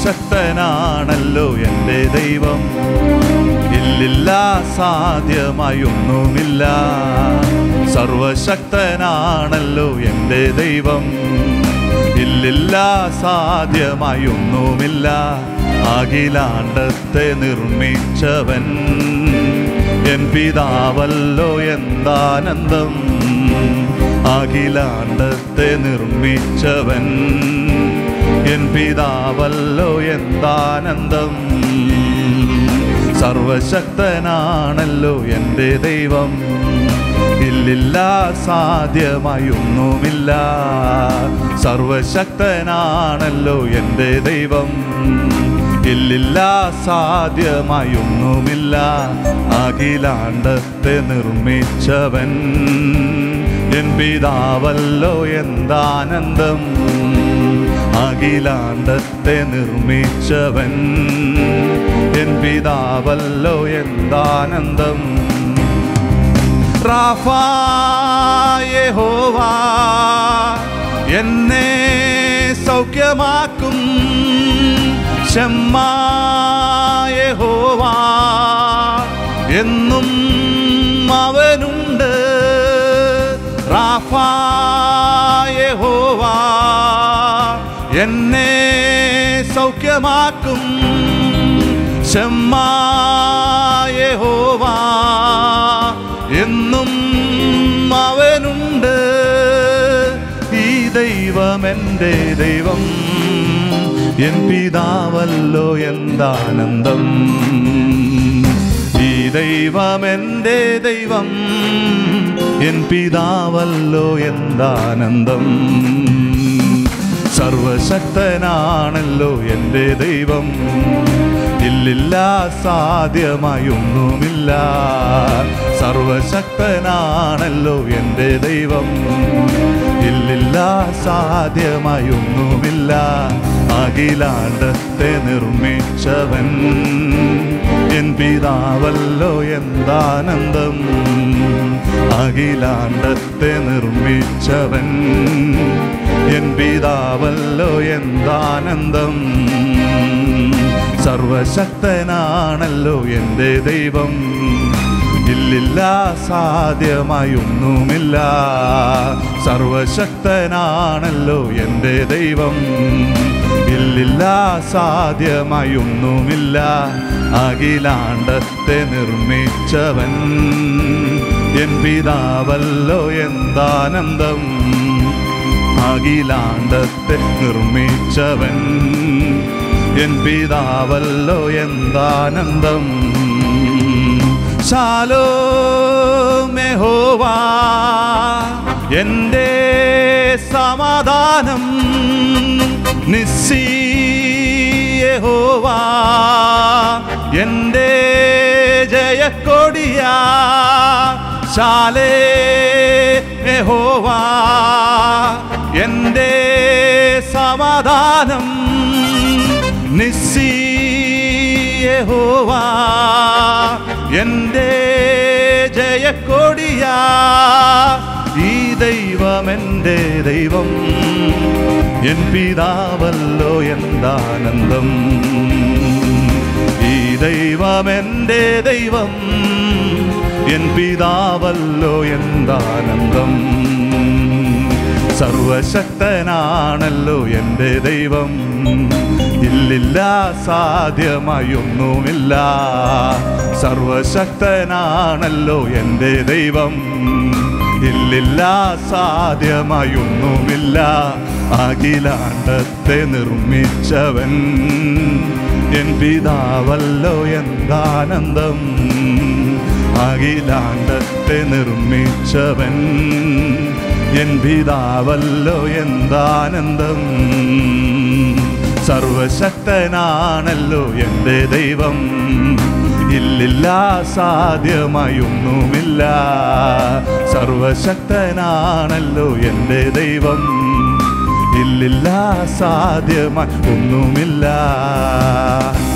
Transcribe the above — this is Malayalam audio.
സർവശക്തനാണല്ലോ എൻ്റെ ദൈവം ഇല്ലില്ല സാധ്യമായി ഒന്നുമില്ല സർവശക്തനാണല്ലോ എൻ്റെ ദൈവം ഇല്ലില്ല സാധ്യമായി ഒന്നുമില്ല അഖിലാണ്ടത്തെ നിർമ്മിച്ചവൻ എൻ പിതാവല്ലോ എന്താനന്ദം അഖിലാണ്ടത്തെ നിർമ്മിച്ചവൻ എൻ പിതാവല്ലോ എന്താനന്ദം സർവശക്തനാണല്ലോ എൻ്റെ ദൈവം ഇല്ലില്ല സാധ്യമായി ഒന്നുമില്ല സർവശക്തനാണല്ലോ എൻ്റെ ദൈവം ഇല്ലില്ല സാധ്യമായി ഒന്നുമില്ല അഖിലാണ്ടത്തെ നിർമ്മിച്ചവൻ എൻ പിതാവല്ലോ എന്താനന്ദം അഖിലാണ്ടത്തെ നിർമ്മിച്ചവൻ എൻ പിതാവല്ലോ എന്താനന്ദം റാഫായഹോവ എന്നെ സൗഖ്യമാക്കും ഷമ്മായഹോവ എന്നും അവനുണ്ട് റാഫായഹോവ എന്നെ സൗഖ്യമാക്കും ഷമ്മായഹോവ എന്നും അവനുണ്ട് ഈ ദൈവം എൻ്റെ ദൈവം എൻ പിതാവല്ലോ എന്താനന്ദം ഈ ദൈവം എൻ്റെ ദൈവം എൻ പിതാവല്ലോ എന്താനന്ദം സർവശക്തനാണല്ലോ എൻ്റെ ദൈവം ഇല്ലില്ല സാധ്യമായി ഒന്നുമില്ല സർവശക്തനാണല്ലോ എൻ്റെ ദൈവം ഇല്ലില്ല സാധ്യമായി ഒന്നുമില്ല അഖിലാണ്ടത്തെ നിർമ്മിച്ചവൻ എൻ പിതാവല്ലോ എന്താനന്ദം അഖിലാണ്ടത്തെ നിർമ്മിച്ചവൻ എൻ പിതാവല്ലോ എന്താനന്ദം സർവശക്തനാണല്ലോ എൻ്റെ ദൈവം ഇല്ലില്ല സാധ്യമായി ഒന്നുമില്ല സർവശക്തനാണല്ലോ എൻ്റെ ദൈവം ഇല്ലില്ല സാധ്യമായി ഒന്നുമില്ല അഖിലാണ്ടത്തെ നിർമ്മിച്ചവൻ എൻ പിതാവല്ലോ എന്താനന്ദം അഖിലാണ്ടത്തെ നിർമ്മിച്ചവൻ എൻ പിതാവല്ലോ എന്താനന്ദം ശാലോ മെഹോവാ എൻ്റെ സമാധാനം നിസ്സീയഹോവാ എൻ്റെ ജയക്കൊടിയ ശാലേ മെഹോവാ എൻ്റെ സമാധാനം നിസ്സീയഹോവാ എൻ്റെ ജയക്കൊടിയ ഈ ദൈവം എൻ്റെ ദൈവം എൻ പിതാവല്ലോ എന്താനന്ദം ഈ ദൈവം എൻ്റെ ദൈവം എൻ പിതാവല്ലോ എന്താനന്ദം സർവശക്തനാണല്ലോ എൻ്റെ ദൈവം ഇല്ലില്ല സാധ്യമായി ഒന്നുമില്ല സർവശക്തനാണല്ലോ എൻ്റെ ദൈവം ഇല്ലില്ല സാധ്യമായി ഒന്നുമില്ല അഖിലാണ്ടത്തെ നിർമ്മിച്ചവൻ എൻ പിതാവല്ലോ എന്താനന്ദം അഖിലാണ്ടത്തെ നിർമ്മിച്ചവൻ എൻ പിതാവല്ലോ എന്താനന്ദം സർവശക്തനാണല്ലോ എൻ്റെ ദൈവം ഇല്ലില്ല സാധ്യമായി ഒന്നുമില്ല സർവശക്തനാണല്ലോ എൻ്റെ ദൈവം ഇല്ലില്ല സാധ്യമായി ഒന്നുമില്ല